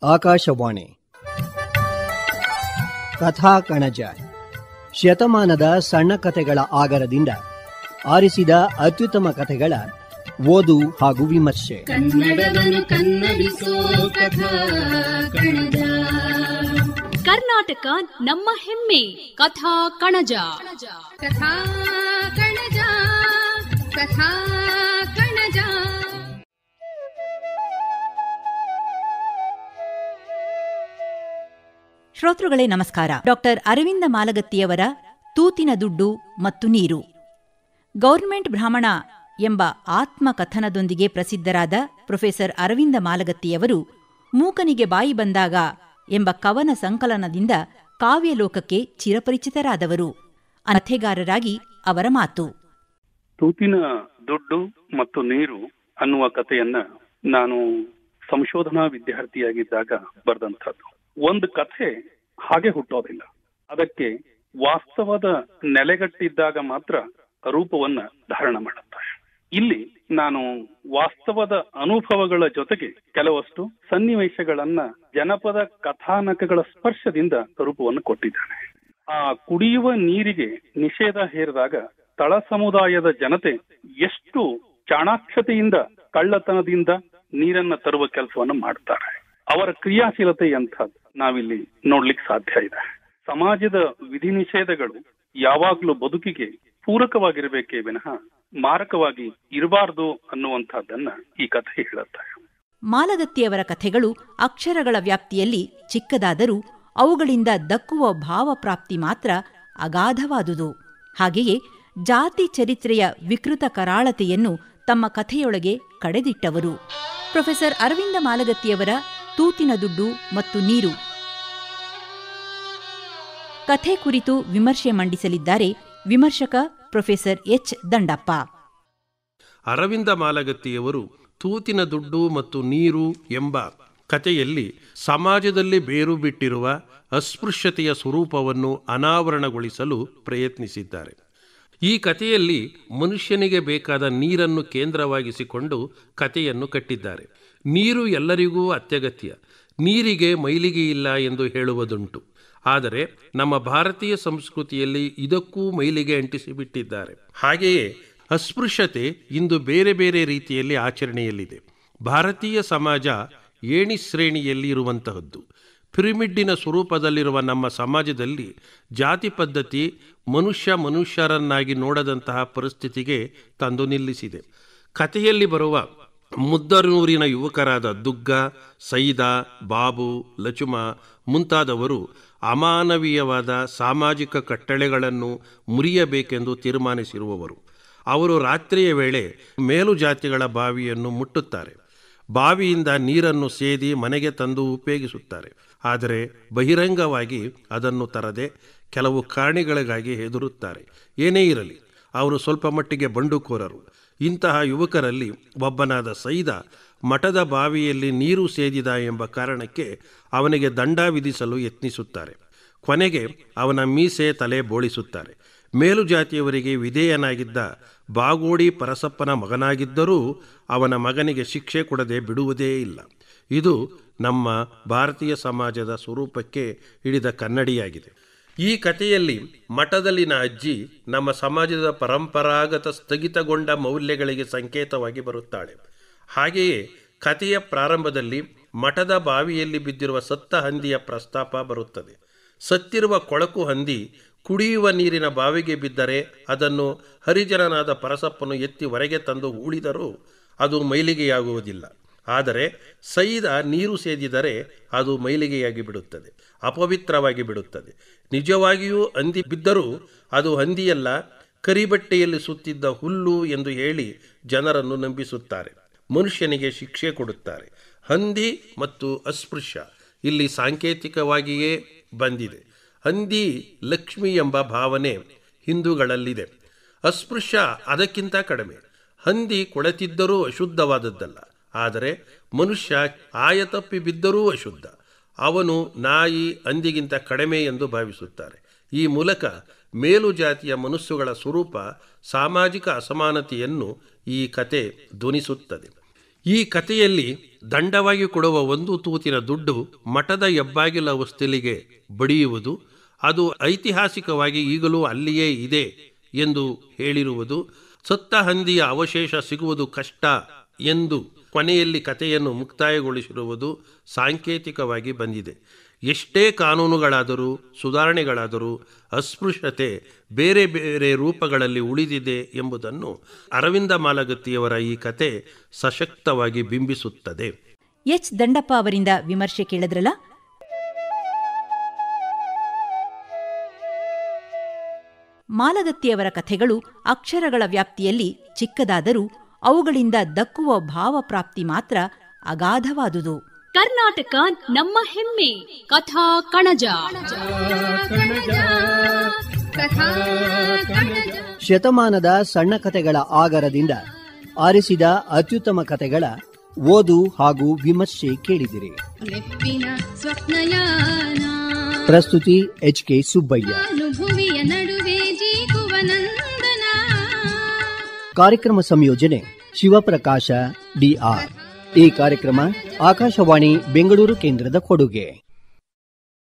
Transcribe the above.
ಆಕಾಶವಾಣಿ ಕಥಾ ಕಣಜ ಶತಮಾನದ ಸಣ್ಣ ಕಥೆಗಳ ಆಗರದಿಂದ ಆರಿಸಿದ ಅತ್ಯುತ್ತಮ ಕಥೆಗಳ ಓದು ಹಾಗೂ ವಿಮರ್ಶೆ ಕನ್ನಡವನ್ನು ಕನ್ನಡಿಸೋ ಕಥಾ ಕಣಜ ಕರ್ನಾಟಕ ನಮ್ಮ ಹೆಮ್ಮೆ ಕಥಾ ಕಣಜ ಕಥಾ ಕಣಜ ಕಥಾ ಕಣಜ ಶ್ರೋತೃಗಳೇ ನಮಸ್ಕಾರ ಡಾಕ್ಟರ್ ಅರವಿಂದ ಮಾಲಗತ್ತಿಯವರ ತೂತಿನ ದುಡ್ಡು ಮತ್ತು ನೀರು ಗೌರ್ಮೆಂಟ್ ಬ್ರಾಹ್ಮಣ ಎಂಬ ಆತ್ಮಕಥನದೊಂದಿಗೆ ಪ್ರಸಿದ್ಧರಾದ ಪ್ರೊಫೆಸರ್ ಅರವಿಂದ ಮಾಲಗತ್ತಿಯವರು ಮೂಕನಿಗೆ ಬಾಯಿ ಬಂದಾಗ ಎಂಬ ಕವನ ಸಂಕಲನದಿಂದ ಕಾವ್ಯಲೋಕಕ್ಕೆ ಚಿರಪರಿಚಿತರಾದವರು ಕಥೆಗಾರರಾಗಿ ಅವರ ಮಾತು ತೂತಿನ ದುಡ್ಡು ಮತ್ತು ನೀರು ಅನ್ನುವ ಕಥೆಯನ್ನ ನಾನು ಸಂಶೋಧನಾ ವಿದ್ಯಾರ್ಥಿಯಾಗಿದ್ದಾಗ ಬರೆದಂಥದ್ದು ಒಂದು ಕಥೆ ಹಾಗೆ ಹುಟ್ಟೋದಿಲ್ಲ ಅದಕ್ಕೆ ವಾಸ್ತವದ ನೆಲೆಗಟ್ಟಿದ್ದಾಗ ಮಾತ್ರ ರೂಪವನ್ನ ಧಾರಣ ಮಾಡುತ್ತೆ ಇಲ್ಲಿ ನಾನು ವಾಸ್ತವದ ಅನುಭವಗಳ ಜೊತೆಗೆ ಕೆಲವಷ್ಟು ಸನ್ನಿವೇಶಗಳನ್ನ ಜನಪದ ಕಥಾನಕಗಳ ಸ್ಪರ್ಶದಿಂದ ರೂಪವನ್ನು ಕೊಟ್ಟಿದ್ದಾನೆ ಆ ಕುಡಿಯುವ ನೀರಿಗೆ ನಿಷೇಧ ಹೇರಿದಾಗ ತಳ ಸಮುದಾಯದ ಜನತೆ ಎಷ್ಟು ಚಾಣಾಕ್ಷತೆಯಿಂದ ಕಳ್ಳತನದಿಂದ ನೀರನ್ನ ತರುವ ಕೆಲಸವನ್ನು ಮಾಡ್ತಾರೆ ಅವರ ಕ್ರಿಯಾಶೀಲತೆ ಎಂಥದ್ದು ನಾವಿಲ್ಲಿ ನೋಡ್ಲಿಕ್ಕೆ ಸಾಧ್ಯ ಇದೆ ಸಮಾಜದ ವಿಧಿ ನಿಷೇಧಗಳು ಯಾವಾಗ್ಲೂ ಬದುಕಿಗೆ ಪೂರಕವಾಗಿರ್ಬೇಕೇ ವಿನಃ ಮಾರಕವಾಗಿ ಇರಬಾರದು ಅನ್ನುವಂಥದ್ದನ್ನ ಈ ಕಥೆ ಹೇಳುತ್ತೆ ಮಾಲಗತ್ತಿಯವರ ಕಥೆಗಳು ಅಕ್ಷರಗಳ ವ್ಯಾಪ್ತಿಯಲ್ಲಿ ಚಿಕ್ಕದಾದರೂ ಅವುಗಳಿಂದ ದಕ್ಕುವ ಭಾವಪ್ರಾಪ್ತಿ ಮಾತ್ರ ಅಗಾಧವಾದುದು ಹಾಗೆಯೇ ಜಾತಿ ಚರಿತ್ರೆಯ ವಿಕೃತ ಕರಾಳತೆಯನ್ನು ತಮ್ಮ ಕಥೆಯೊಳಗೆ ಕಡೆದಿಟ್ಟವರು ಪ್ರೊಫೆಸರ್ ಅರವಿಂದ ಮಾಲಗತ್ತಿಯವರ ತೂತಿನ ದುಡ್ಡು ಮತ್ತು ನೀರು ಕಥೆ ಕುರಿತು ವಿಮರ್ಶೆ ಮಂಡಿಸಲಿದ್ದಾರೆ ವಿಮರ್ಶಕ ಪ್ರೊಫೆಸರ್ ಎಚ್ ದಂಡಪ್ಪ ಅರವಿಂದ ಮಾಲಗತ್ತಿಯವರು ತೂತಿನ ದುಡ್ಡು ಮತ್ತು ನೀರು ಎಂಬ ಕಥೆಯಲ್ಲಿ ಸಮಾಜದಲ್ಲಿ ಬೇರು ಬಿಟ್ಟಿರುವ ಅಸ್ಪೃಶ್ಯತೆಯ ಸ್ವರೂಪವನ್ನು ಅನಾವರಣಗೊಳಿಸಲು ಪ್ರಯತ್ನಿಸಿದ್ದಾರೆ ಈ ಕಥೆಯಲ್ಲಿ ಮನುಷ್ಯನಿಗೆ ಬೇಕಾದ ನೀರನ್ನು ಕೇಂದ್ರವಾಗಿಸಿಕೊಂಡು ಕಥೆಯನ್ನು ಕಟ್ಟಿದ್ದಾರೆ ನೀರು ಎಲ್ಲರಿಗೂ ಅತ್ಯಗತ್ಯ ನೀರಿಗೆ ಮೈಲಿಗೆ ಇಲ್ಲ ಎಂದು ಹೇಳುವುದುಂಟು ಆದರೆ ನಮ್ಮ ಭಾರತೀಯ ಸಂಸ್ಕೃತಿಯಲ್ಲಿ ಇದಕ್ಕೂ ಮೈಲಿಗೆ ಅಂಟಿಸಿಬಿಟ್ಟಿದ್ದಾರೆ ಹಾಗೆಯೇ ಅಸ್ಪೃಶ್ಯತೆ ಇಂದು ಬೇರೆ ಬೇರೆ ರೀತಿಯಲ್ಲಿ ಆಚರಣೆಯಲ್ಲಿದೆ ಭಾರತೀಯ ಸಮಾಜ ಏಣಿ ಶ್ರೇಣಿಯಲ್ಲಿ ಇರುವಂತಹದ್ದು ಪಿರಿಮಿಡ್ಡಿನ ಸ್ವರೂಪದಲ್ಲಿರುವ ನಮ್ಮ ಸಮಾಜದಲ್ಲಿ ಜಾತಿ ಪದ್ಧತಿ ಮನುಷ್ಯ ಮನುಷ್ಯರನ್ನಾಗಿ ನೋಡದಂತಹ ಪರಿಸ್ಥಿತಿಗೆ ತಂದು ನಿಲ್ಲಿಸಿದೆ ಕಥೆಯಲ್ಲಿ ಬರುವ ಮುದ್ದನೂರಿನ ಯುವಕರಾದ ದುಗ್ಗ ಸೈದ ಬಾಬು ಲಚುಮ ಮುಂತಾದವರು ಅಮಾನವೀಯವಾದ ಸಾಮಾಜಿಕ ಕಟ್ಟಳೆಗಳನ್ನು ಮುರಿಯಬೇಕೆಂದು ತೀರ್ಮಾನಿಸಿರುವವರು ಅವರು ರಾತ್ರಿಯ ವೇಳೆ ಮೇಲು ಜಾತಿಗಳ ಬಾವಿಯನ್ನು ಮುಟ್ಟುತ್ತಾರೆ ಬಾವಿಯಿಂದ ನೀರನ್ನು ಸೇದಿ ಮನೆಗೆ ತಂದು ಉಪಯೋಗಿಸುತ್ತಾರೆ ಆದರೆ ಬಹಿರಂಗವಾಗಿ ಅದನ್ನು ತರದೆ ಕೆಲವು ಕಾರಣಗಳಿಗಾಗಿ ಹೆದರುತ್ತಾರೆ ಏನೇ ಇರಲಿ ಅವರು ಸ್ವಲ್ಪ ಮಟ್ಟಿಗೆ ಬಂಡುಕೋರರು ಇಂತಹ ಯುವಕರಲ್ಲಿ ಒಬ್ಬನಾದ ಸೈದ ಮಠದ ಬಾವಿಯಲ್ಲಿ ನೀರು ಸೇದಿದ ಎಂಬ ಕಾರಣಕ್ಕೆ ಅವನಿಗೆ ದಂಡ ವಿಧಿಸಲು ಯತ್ನಿಸುತ್ತಾರೆ ಕೊನೆಗೆ ಅವನ ಮೀಸೆ ತಲೆ ಬೋಳಿಸುತ್ತಾರೆ ಮೇಲು ಜಾತಿಯವರಿಗೆ ವಿಧೇಯನಾಗಿದ್ದ ಬಾಗೋಡಿ ಪರಸಪ್ಪನ ಮಗನಾಗಿದ್ದರೂ ಅವನ ಮಗನಿಗೆ ಶಿಕ್ಷೆ ಕೊಡದೆ ಬಿಡುವುದೇ ಇಲ್ಲ ಇದು ನಮ್ಮ ಭಾರತೀಯ ಸಮಾಜದ ಸ್ವರೂಪಕ್ಕೆ ಹಿಡಿದ ಕನ್ನಡಿಯಾಗಿದೆ ಈ ಕಥೆಯಲ್ಲಿ ಮಠದಲ್ಲಿನ ಅಜ್ಜಿ ನಮ್ಮ ಸಮಾಜದ ಪರಂಪರಾಗತ ಸ್ಥಗಿತಗೊಂಡ ಮೌಲ್ಯಗಳಿಗೆ ಸಂಕೇತವಾಗಿ ಬರುತ್ತಾಳೆ ಹಾಗೆಯೇ ಕಥೆಯ ಪ್ರಾರಂಭದಲ್ಲಿ ಮಠದ ಬಾವಿಯಲ್ಲಿ ಬಿದ್ದಿರುವ ಸತ್ತ ಹಂದಿಯ ಪ್ರಸ್ತಾಪ ಬರುತ್ತದೆ ಸತ್ತಿರುವ ಕೊಳಕು ಹಂದಿ ಕುಡಿಯುವ ನೀರಿನ ಬಾವಿಗೆ ಬಿದ್ದರೆ ಅದನ್ನು ಹರಿಜನನಾದ ಪರಸಪ್ಪನು ಎತ್ತಿ ಹೊರಗೆ ತಂದು ಹೂಳಿದರೂ ಅದು ಮೈಲಿಗೆಯಾಗುವುದಿಲ್ಲ ಆದರೆ ಸೈದ ನೀರು ಸೇದಿದರೆ ಅದು ಮೈಲಿಗೆಯಾಗಿ ಬಿಡುತ್ತದೆ ಅಪವಿತ್ರವಾಗಿ ಬಿಡುತ್ತದೆ ನಿಜವಾಗಿಯೂ ಹಂದಿ ಬಿದ್ದರೂ ಅದು ಹಂದಿಯಲ್ಲ ಕರಿಬಟ್ಟೆಯಲ್ಲಿ ಸುತ್ತಿದ್ದ ಹುಲ್ಲು ಎಂದು ಹೇಳಿ ಜನರನ್ನು ನಂಬಿಸುತ್ತಾರೆ ಮನುಷ್ಯನಿಗೆ ಶಿಕ್ಷೆ ಕೊಡುತ್ತಾರೆ ಹಂದಿ ಮತ್ತು ಅಸ್ಪೃಶ್ಯ ಇಲ್ಲಿ ಸಾಂಕೇತಿಕವಾಗಿಯೇ ಬಂದಿದೆ ಹಂದಿ ಲಕ್ಷ್ಮಿ ಎಂಬ ಭಾವನೆ ಹಿಂದೂಗಳಲ್ಲಿದೆ ಅಸ್ಪೃಶ್ಯ ಅದಕ್ಕಿಂತ ಕಡಿಮೆ ಹಂದಿ ಕೊಳೆತಿದ್ದರೂ ಅಶುದ್ಧವಾದದ್ದಲ್ಲ ಆದರೆ ಮನುಷ್ಯ ಆಯತಪ್ಪಿ ಬಿದ್ದರೂ ಅಶುದ್ಧ ಅವನು ನಾಯಿ ಹಂದಿಗಿಂತ ಕಡಿಮೆ ಎಂದು ಭಾವಿಸುತ್ತಾರೆ ಈ ಮೂಲಕ ಮೇಲು ಜಾತಿಯ ಮನಸ್ಸುಗಳ ಸ್ವರೂಪ ಸಾಮಾಜಿಕ ಅಸಮಾನತೆಯನ್ನು ಈ ಕತೆ ಧ್ವನಿಸುತ್ತದೆ ಈ ಕಥೆಯಲ್ಲಿ ದಂಡವಾಗಿ ಕೊಡುವ ಒಂದು ತೂತಿನ ದುಡ್ಡು ಮಠದ ಹೆಬ್ಬಾಗಿಲ ಹೊಸ್ತಿಲಿಗೆ ಬಡಿಯುವುದು ಅದು ಐತಿಹಾಸಿಕವಾಗಿ ಈಗಲೂ ಅಲ್ಲಿಯೇ ಇದೆ ಎಂದು ಹೇಳಿರುವುದು ಸತ್ತ ಹಂದಿಯ ಅವಶೇಷ ಸಿಗುವುದು ಕಷ್ಟ ಎಂದು ಕೊನೆಯಲ್ಲಿ ಕಥೆಯನ್ನು ಮುಕ್ತಾಯಗೊಳಿಸಿರುವುದು ಸಾಂಕೇತಿಕವಾಗಿ ಬಂದಿದೆ ಎಷ್ಟೇ ಕಾನೂನುಗಳಾದರೂ ಸುಧಾರಣೆಗಳಾದರೂ ಅಸ್ಪೃಶ್ಯತೆ ಬೇರೆ ಬೇರೆ ರೂಪಗಳಲ್ಲಿ ಉಳಿದಿದೆ ಎಂಬುದನ್ನು ಅರವಿಂದ ಮಾಲಗತ್ತಿಯವರ ಈ ಕತೆ ಸಶಕ್ತವಾಗಿ ಬಿಂಬಿಸುತ್ತದೆ ಎಚ್ ದಂಡಪ್ಪ ಅವರಿಂದ ವಿಮರ್ಶೆ ಕೇಳಿದ್ರಲ್ಲ ಮಾಲಗತ್ತಿಯವರ ಕಥೆಗಳು ಅಕ್ಷರಗಳ ವ್ಯಾಪ್ತಿಯಲ್ಲಿ ಚಿಕ್ಕದಾದರೂ ಅವುಗಳಿಂದ ದಕ್ಕುವ ಭಾವಪ್ರಾಪ್ತಿ ಮಾತ್ರ ಅಗಾಧವಾದುದು ಕರ್ನಾಟಕ ನಮ್ಮ ಹೆಮ್ಮೆ ಕಥಾ ಕಣಜ ಕಣಜ ಕಥಾ ಕಣಜ ಶತಮಾನದ ಸಣ್ಣ ಕಥೆಗಳ ಆಗರದಿಂದ ಆರಿಸಿದ ಅತ್ಯುತ್ತಮ ಕಥೆಗಳ ಓದು ಹಾಗೂ ವಿಮರ್ಶೆ ಕೇಳಿದಿರಿ ನೆಪ್ಪಿನ ಸ್ವಪ್ನಯಾನ ಪ್ರಸ್ತುತಿ ಎಚ್ ಕೆ ಸುಬ್ಬಯ್ಯ ಅನುಭುವಿಯ ನಡುವೆ ಜೀಗುವ ನಂದನ ಕಾರ್ಯಕ್ರಮ ಸಂಯೋಜನೆ ಶಿವಪ್ರಕಾಶ ಡಿಆರ್ ಈ ಕಾರ್ಯಕ್ರಮ ಆಕಾಶವಾಣಿ ಬೆಂಗಳೂರು ಕೇಂದ್ರದ ಕೊಡುಗೆ